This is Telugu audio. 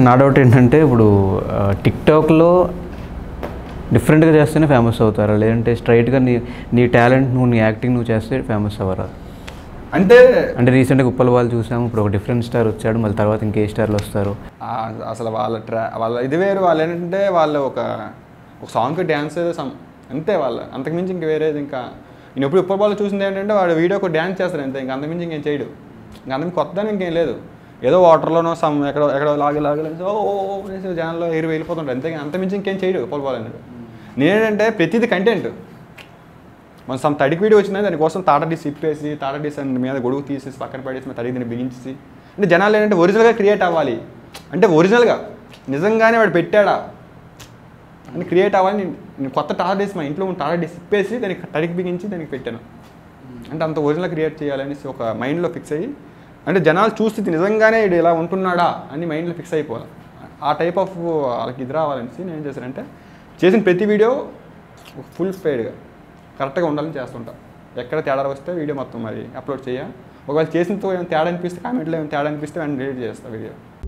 నా డౌట్ ఏంటంటే ఇప్పుడు ఆ, టిక్టాక్లో డిఫరెంట్గా చేస్తేనే ఫేమస్ అవుతారా లేదంటే స్ట్రైట్గా నీ నీ టాలెంట్ నువ్వు నీ యాక్టింగ్ నువ్వు చేస్తే ఫేమస్ అవ్వరా అంటే అంటే రీసెంట్గా ఉప్పల వాళ్ళు చూసాము ఇప్పుడు ఒక డిఫరెంట్ స్టార్ వచ్చాడు మళ్ళీ తర్వాత ఇంకే స్టార్లు వస్తారు ఆ, అసలు వాళ్ళ ట్రా వాళ్ళ ఇది వేరు వాళ్ళు ఏంటంటే వాళ్ళు ఒక ఒక సాంగ్కి డ్యాన్స్ ఏదో సమ్ అంతే వాళ్ళ అంతకుమించి ఇంక వేరేది ఇంకా నేను ఎప్పుడు ఇప్పుడు వాళ్ళు చూసింది ఏంటంటే వాడు వీడియోకి డ్యాన్స్ చేస్తారు అంతే ఇంకా అంతకుమించి ఇంకేం చేయడు ఇంకా అంతకు కొత్త ఇంకేం లేదు ఏదో వాటర్లోనో సమ్ ఎక్కడో ఎక్కడో లాగి లాగి లాగి ఓ ఓ ఓ అనేసి జనాల్లో ఎయిర్ వెళ్ళిపోతుంటారు అంతే అంతకుమించి ఇంకేం చేయడు ఉప్పల బాల్ అన్నాడు నేనేంటంటే ప్రతిదీ కంటెంట్ మన సమ్ తడికి వీడియో వచ్చినా దానికోసం తాట డిస్ ఇప్పేసి తాట డిస్ అని మీద గొడుగు తీసేసి పక్కన పడేసి మన తడికి దీన్ని బిగించేసి అంటే జనాలు ఏంటంటే ఒరిజినల్గా క్రియేట్ అవ్వాలి అంటే ఒరిజినల్గా నిజంగానే వాడు పెట్టాడా అని క్రియేట్ అవ్వాలి నేను నేను కొత్త టాటా డిస్ మా ఇంట్లో ఉన్న టాటా డిస్ ఇప్పేసి దానికి తడికి బిగించి దానికి పెట్టాను అంటే అంత ఒరిజినల్ క్రియేట్ చేయాలనేసి ఒక మైండ్లో ఫిక్స్ అయ్యి అంటే జనాలు చూస్తే ఇది నిజంగానే ఇది ఇలా ఉంటున్నాడా అని మైండ్లో ఫిక్స్ అయిపోవాలి ఆ టైప్ ఆఫ్ వాళ్ళకి ఇది రావాలనేసి నేను ఏం చేశానంటే చేసిన ప్రతి వీడియో ఫుల్ స్పీడ్గా కరెక్ట్గా ఉండాలని చేస్తుంటా ఎక్కడ తేడా వస్తే వీడియో మొత్తం మరి అప్లోడ్ చేయ ఒకవేళ చేసిన ఏమైనా తేడా అనిపిస్తే కామెంట్లో ఏమైనా తేడా అనిపిస్తే వెంటనే డిలీట్ చేస్తా వీడియో